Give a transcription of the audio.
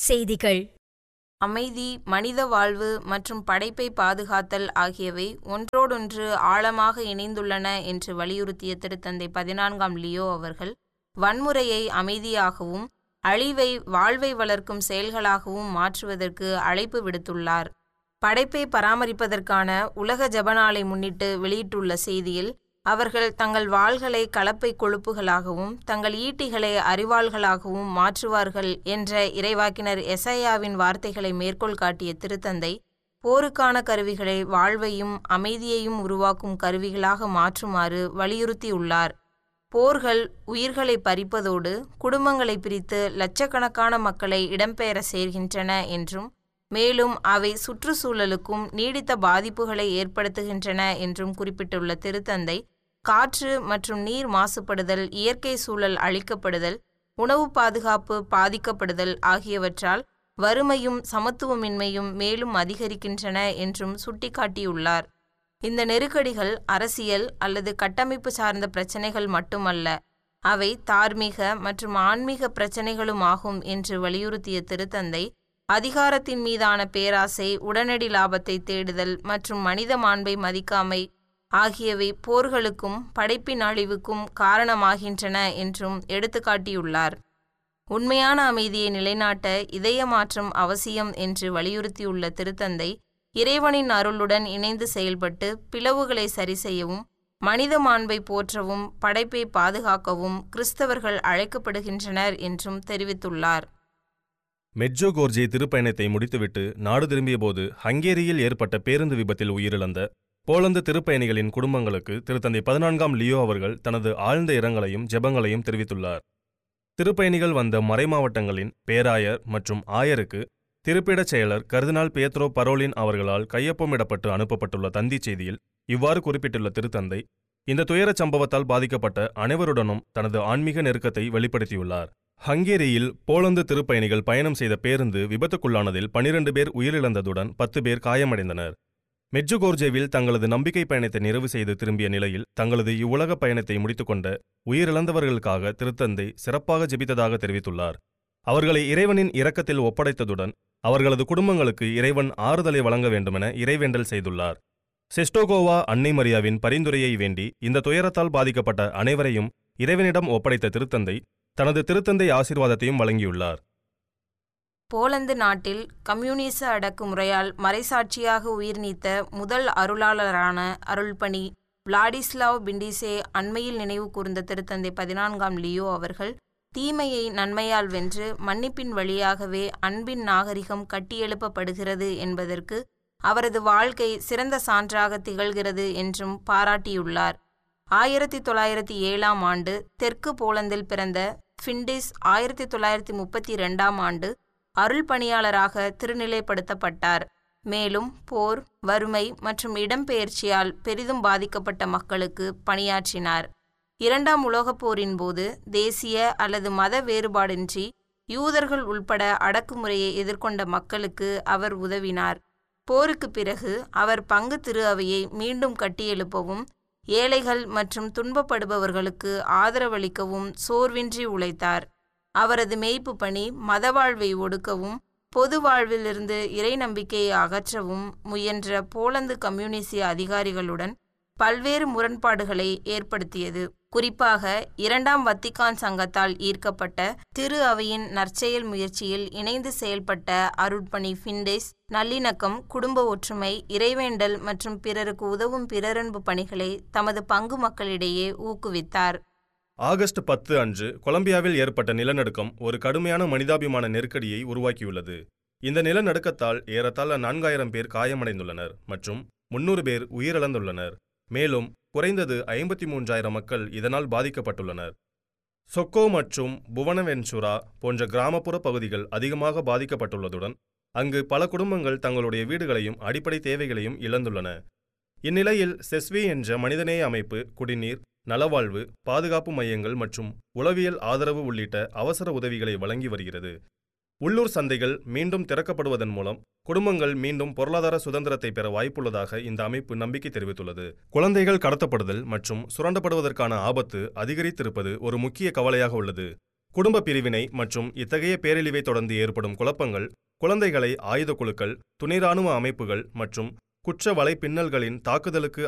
செய்திகள் அமைதி மனித வாழ்வு மற்றும் படைப்பை பாதுகாத்தல் ஆகியவை ஒன்றோடொன்று ஆழமாக இணைந்துள்ளன என்று வலியுறுத்திய திருத்தந்தை பதினான்காம் லியோ அவர்கள் வன்முறையை அமைதியாகவும் அழிவை வாழ்வை வளர்க்கும் செயல்களாகவும் மாற்றுவதற்கு அழைப்பு விடுத்துள்ளார் படைப்பை பராமரிப்பதற்கான உலக ஜெபநாளை முன்னிட்டு வெளியிட்டுள்ள செய்தியில் அவர்கள் தங்கள் வாள்களை கலப்பை கொழுப்புகளாகவும் தங்கள் ஈட்டிகளை அறிவாள்களாகவும் மாற்றுவார்கள் என்ற இறைவாக்கினர் எசையாவின் வார்த்தைகளை மேற்கோள் காட்டிய திருத்தந்தை போருக்கான கருவிகளை வாழ்வையும் அமைதியையும் உருவாக்கும் கருவிகளாக மாற்றுமாறு வலியுறுத்தியுள்ளார் போர்கள் உயிர்களை பறிப்பதோடு குடும்பங்களை பிரித்து லட்சக்கணக்கான மக்களை இடம்பெயர சேர்கின்றன என்றும் மேலும் அவை சுற்றுச்சூழலுக்கும் நீடித்த பாதிப்புகளை ஏற்படுத்துகின்றன என்றும் குறிப்பிட்டுள்ள திருத்தந்தை காற்று மற்றும் நீர் மாசுபடுதல் இயற்கை சூழல் அழிக்கப்படுதல் உணவு பாதுகாப்பு பாதிக்கப்படுதல் ஆகியவற்றால் வறுமையும் சமத்துவமின்மையும் மேலும் அதிகரிக்கின்றன என்றும் சுட்டிக்காட்டியுள்ளார் இந்த நெருக்கடிகள் அரசியல் அல்லது கட்டமைப்பு சார்ந்த பிரச்சினைகள் மட்டுமல்ல அவை தார்மீக மற்றும் ஆன்மீக பிரச்சினைகளும் ஆகும் என்று வலியுறுத்திய திருத்தந்தை அதிகாரத்தின் மீதான பேராசை உடனடி லாபத்தை தேடுதல் மற்றும் மனித மாண்பை மதிக்காமை ஆகியவை போர்களுக்கும் படைப்பின் அழிவுக்கும் காரணமாகின்றன என்றும் எடுத்துக்காட்டியுள்ளார் உண்மையான அமைதியை நிலைநாட்ட இதய மாற்றம் அவசியம் என்று வலியுறுத்தியுள்ள திருத்தந்தை இறைவனின் அருளுடன் இணைந்து செயல்பட்டு பிளவுகளை சரிசெய்யவும் மனித மாண்பை போற்றவும் படைப்பை பாதுகாக்கவும் கிறிஸ்தவர்கள் அழைக்கப்படுகின்றனர் என்றும் தெரிவித்துள்ளார் மெட்ஜோகோர்ஜே திருப்பயணத்தை முடித்துவிட்டு நாடு திரும்பியபோது ஹங்கேரியில் ஏற்பட்ட பேருந்து விபத்தில் உயிரிழந்த போலந்து திருப்பயணிகளின் குடும்பங்களுக்கு திருத்தந்தை பதினான்காம் லியோ அவர்கள் தனது ஆழ்ந்த இரங்கலையும் ஜெபங்களையும் தெரிவித்துள்ளார் திருப்பயணிகள் வந்த மறைமாவட்டங்களின் பேராயர் மற்றும் ஆயருக்கு திருப்பிடச் செயலர் கர்தினால் பேத்ரோ பரோலின் அவர்களால் கையொப்பமிடப்பட்டு அனுப்பப்பட்டுள்ள தந்தி செய்தியில் இவ்வாறு குறிப்பிட்டுள்ள திருத்தந்தை இந்த துயரச் சம்பவத்தால் பாதிக்கப்பட்ட அனைவருடனும் தனது ஆன்மீக நெருக்கத்தை வெளிப்படுத்தியுள்ளார் ஹங்கேரியில் போலந்து திருப்பயணிகள் பயணம் செய்த பேருந்து விபத்துக்குள்ளானதில் பனிரெண்டு பேர் உயிரிழந்ததுடன் பத்து பேர் காயமடைந்தனர் மெட்ஜுகோர்ஜேவில் தங்களது நம்பிக்கை பயணத்தை நிறைவு செய்து திரும்பிய நிலையில் தங்களது இவ்வுலக பயணத்தை முடித்துக்கொண்ட உயிரிழந்தவர்களுக்காக திருத்தந்தை சிறப்பாக ஜெபித்ததாக தெரிவித்துள்ளார் அவர்களை இறைவனின் இரக்கத்தில் ஒப்படைத்ததுடன் அவர்களது குடும்பங்களுக்கு இறைவன் ஆறுதலை வழங்க வேண்டுமென இறைவேண்டல் செய்துள்ளார் செஸ்டோகோவா அன்னை மரியாவின் பரிந்துரையை வேண்டி இந்த துயரத்தால் பாதிக்கப்பட்ட அனைவரையும் இறைவனிடம் ஒப்படைத்த திருத்தந்தை தனது திருத்தந்தை ஆசீர்வாதத்தையும் வழங்கியுள்ளார் போலந்து நாட்டில் கம்யூனிச அடக்குமுறையால் மறைசாட்சியாக உயிர் நீத்த முதல் அருளாளரான அருள்பணி விளாடிஸ்லாவ் பிண்டிசே அண்மையில் நினைவு கூர்ந்த திருத்தந்தை பதினான்காம் லியோ அவர்கள் தீமையை நன்மையால் வென்று மன்னிப்பின் வழியாகவே அன்பின் நாகரிகம் கட்டியெழுப்பப்படுகிறது என்பதற்கு அவரது வாழ்க்கை சிறந்த சான்றாக திகழ்கிறது என்றும் பாராட்டியுள்ளார் ஆயிரத்தி தொள்ளாயிரத்தி ஏழாம் ஆண்டு தெற்கு போலந்தில் பிறந்த ஃபிண்டிஸ் ஆயிரத்தி தொள்ளாயிரத்தி முப்பத்தி ரெண்டாம் ஆண்டு அருள் பணியாளராக திருநிலைப்படுத்தப்பட்டார் மேலும் போர் வறுமை மற்றும் இடம்பெயர்ச்சியால் பெரிதும் பாதிக்கப்பட்ட மக்களுக்கு பணியாற்றினார் இரண்டாம் உலகப் போரின் போது தேசிய அல்லது மத வேறுபாடின்றி யூதர்கள் உள்பட அடக்குமுறையை எதிர்கொண்ட மக்களுக்கு அவர் உதவினார் போருக்கு பிறகு அவர் பங்கு திரு அவையை மீண்டும் கட்டியெழுப்பவும் ஏழைகள் மற்றும் துன்பப்படுபவர்களுக்கு ஆதரவளிக்கவும் சோர்வின்றி உழைத்தார் அவரது மேய்ப்பு பணி மதவாழ்வை ஒடுக்கவும் பொது வாழ்விலிருந்து இறை நம்பிக்கையை அகற்றவும் முயன்ற போலந்து கம்யூனிசிய அதிகாரிகளுடன் பல்வேறு முரண்பாடுகளை ஏற்படுத்தியது குறிப்பாக இரண்டாம் வத்திக்கான் சங்கத்தால் ஈர்க்கப்பட்ட திரு அவையின் நற்செயல் முயற்சியில் இணைந்து செயல்பட்ட அருட்பணி ஃபிண்டேஸ் நல்லிணக்கம் குடும்ப ஒற்றுமை இறைவேண்டல் மற்றும் பிறருக்கு உதவும் பிறரன்பு பணிகளை தமது பங்கு மக்களிடையே ஊக்குவித்தார் ஆகஸ்ட் பத்து அன்று கொலம்பியாவில் ஏற்பட்ட நிலநடுக்கம் ஒரு கடுமையான மனிதாபிமான நெருக்கடியை உருவாக்கியுள்ளது இந்த நிலநடுக்கத்தால் ஏறத்தாழ நான்காயிரம் பேர் காயமடைந்துள்ளனர் மற்றும் முன்னூறு பேர் உயிரிழந்துள்ளனர் மேலும் குறைந்தது ஐம்பத்தி மூன்றாயிரம் மக்கள் இதனால் பாதிக்கப்பட்டுள்ளனர் சொக்கோ மற்றும் புவனவென்சுரா போன்ற கிராமப்புற பகுதிகள் அதிகமாக பாதிக்கப்பட்டுள்ளதுடன் அங்கு பல குடும்பங்கள் தங்களுடைய வீடுகளையும் அடிப்படை தேவைகளையும் இழந்துள்ளன இந்நிலையில் செஸ்வி என்ற மனிதநேய அமைப்பு குடிநீர் நலவாழ்வு பாதுகாப்பு மையங்கள் மற்றும் உளவியல் ஆதரவு உள்ளிட்ட அவசர உதவிகளை வழங்கி வருகிறது உள்ளூர் சந்தைகள் மீண்டும் திறக்கப்படுவதன் மூலம் குடும்பங்கள் மீண்டும் பொருளாதார சுதந்திரத்தை பெற வாய்ப்புள்ளதாக இந்த அமைப்பு நம்பிக்கை தெரிவித்துள்ளது குழந்தைகள் கடத்தப்படுதல் மற்றும் சுரண்டப்படுவதற்கான ஆபத்து அதிகரித்திருப்பது ஒரு முக்கிய கவலையாக உள்ளது குடும்ப பிரிவினை மற்றும் இத்தகைய பேரழிவை தொடர்ந்து ஏற்படும் குழப்பங்கள் குழந்தைகளை ஆயுத குழுக்கள் துணை ராணுவ அமைப்புகள் மற்றும் குற்ற வலைப்பின்னல்களின் தாக்குதலுக்கு